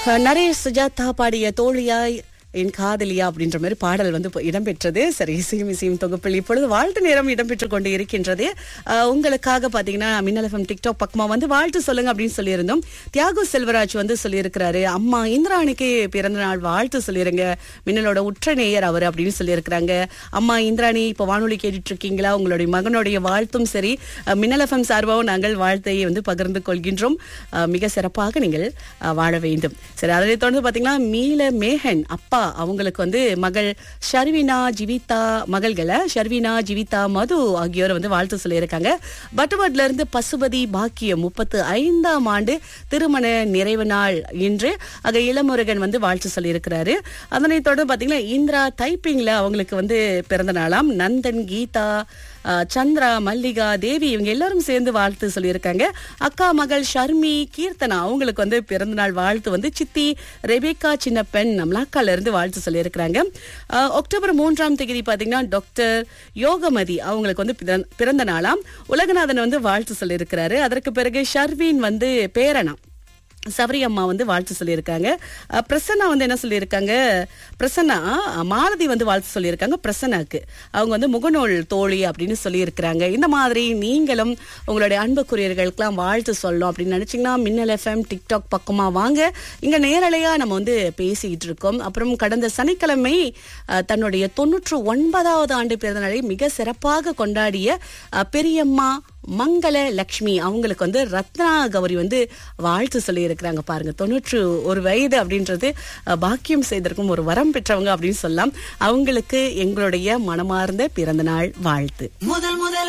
அஹ், நரேஷ் சுஜாதா பாடிய தோழியாய் என் காதலியா அப்படின்ற மாதிரி பாடல் வந்து இப்ப இடம்பெற்றது சரி இசையும் இசையும் தொகுப்பில் இப்பொழுது வாழ்த்து நேரம் இடம்பெற்றுக் கொண்டு இருக்கின்றது அஹ், உங்களுக்காக பாத்தீங்கன்னா மின்னல் எஃப்எம் டிக்டாக் பக்கமா வந்து வாழ்த்து சொல்லுங்க அப்படின்னு சொல்லியிருந்தோம் தியாகு செல்வராஜ் வந்து சொல்லியிருக்கிறாரு அம்மா இந்திராணிக்கு பிறந்த நாள் வாழ்த்து சொல்லிருங்க மின்னலோட உற்ற நேயர் அவர் அப்படின்னு சொல்லியிருக்கிறாங்க அம்மா இந்திராணி இப்போ வானொலி கேட்டுட்டு இருக்கீங்களா உங்களுடைய மகனுடைய வாழ்த்தும் சரி அஹ், மின்னல் எஃப்எம் சார்பாகவும் நாங்கள் வாழ்த்தை வந்து பகிர்ந்து கொள்கின்றோம் அஹ், மிக சிறப்பாக நீங்கள் அஹ், வாழ வேண்டும் சரி அதை தொடர்ந்து பாத்தீங்கன்னா மீல மேகன் அப்பா அவங்களுக்கு வந்து மகள் ஷர்வினா ஜிவிதா மகள்களை ஷர்வினா ஜிவிதா மது ஆகியோர் வந்து வாழ்த்து சொல்லியிருக்காங்க பட்டுவட்ல இருந்து பசுபதி பாக்கியம் முப்பத்து ஐந்தாம் ஆண்டு திருமண நிறைவு நாள் இன்று ஆக இளமுருகன் வந்து வாழ்த்து சொல்லியிருக்கிறாரு அதனைத் தொடர்ந்து பாத்தீங்கன்னா இந்திரா டைப்பிங்ல அவங்களுக்கு வந்து பிறந்த நாளாம் நந்தன் கீதா அஹ், சந்திரா மல்லிகா தேவி இவங்க எல்லாரும் சேர்ந்து வாழ்த்து சொல்லியிருக்காங்க அக்கா மகள் ஷர்மி கீர்த்தனா அவங்களுக்கு வந்து பிறந்த நாள் வாழ்த்து வந்து சித்தி ரெபேக்கா சின்ன பெண் மலாக்கால இருந்து வாழ்த்து சொல்லியிருக்கிறாங்க அஹ், அக்டோபர் மூன்றாம் தேதி பாத்தீங்கன்னா டாக்டர் யோகமதி அவங்களுக்கு வந்து பிறந்த- பிறந்த நாளாம் உலகநாதன் வந்து வாழ்த்து சொல்லியிருக்கிறாரு அதற்கு பிறகு ஷர்வீன் வந்து பேரனா சபரி அம்மா வந்து வாழ்த்து சொல்லியிருக்காங்க அஹ், பிரசன்னா வந்து என்ன சொல்லியிருக்காங்க பிரசன்னா அஹ், மாலதி வந்து வாழ்த்து சொல்லியிருக்காங்க பிரசன்னாக்கு அவங்க வந்து முகநூல் தோழி அப்படின்னு சொல்லியிருக்கிறாங்க இந்த மாதிரி நீங்களும் உங்களுடைய அன்புக்குரியர்களுக்கெல்லாம் வாழ்த்து சொல்லணும் அப்படின்னு நினைச்சீங்கன்னா மின்னல் எஃப்எம் டிக்டாக் பக்கமா வாங்க இங்க நேரலையா நம்ம வந்து பேசிக்கிட்டு இருக்கோம் அப்புறம் கடந்த சனிக்கிழமை அஹ், தன்னுடைய தொன்னூற்று ஒன்பதாவது ஆண்டு பிறந்த நாளை மிக சிறப்பாக கொண்டாடிய அஹ், பெரியம்மா மங்கள லக்ஷ்மி அவங்களுக்கு வந்து ரத்னா கௌரி வந்து வாழ்த்து சொல்லி இருக்கிறாங்க பாருங்க தொண்ணூற்று ஒரு வயது அப்படின்றது அஹ், பாக்கியம் செய்திருக்கும் ஒரு வரம் பெற்றவங்க அப்படின்னு சொல்லலாம் அவங்களுக்கு எங்களுடைய மனமார்ந்த பிறந்த நாள் வாழ்த்து முதல் முதல்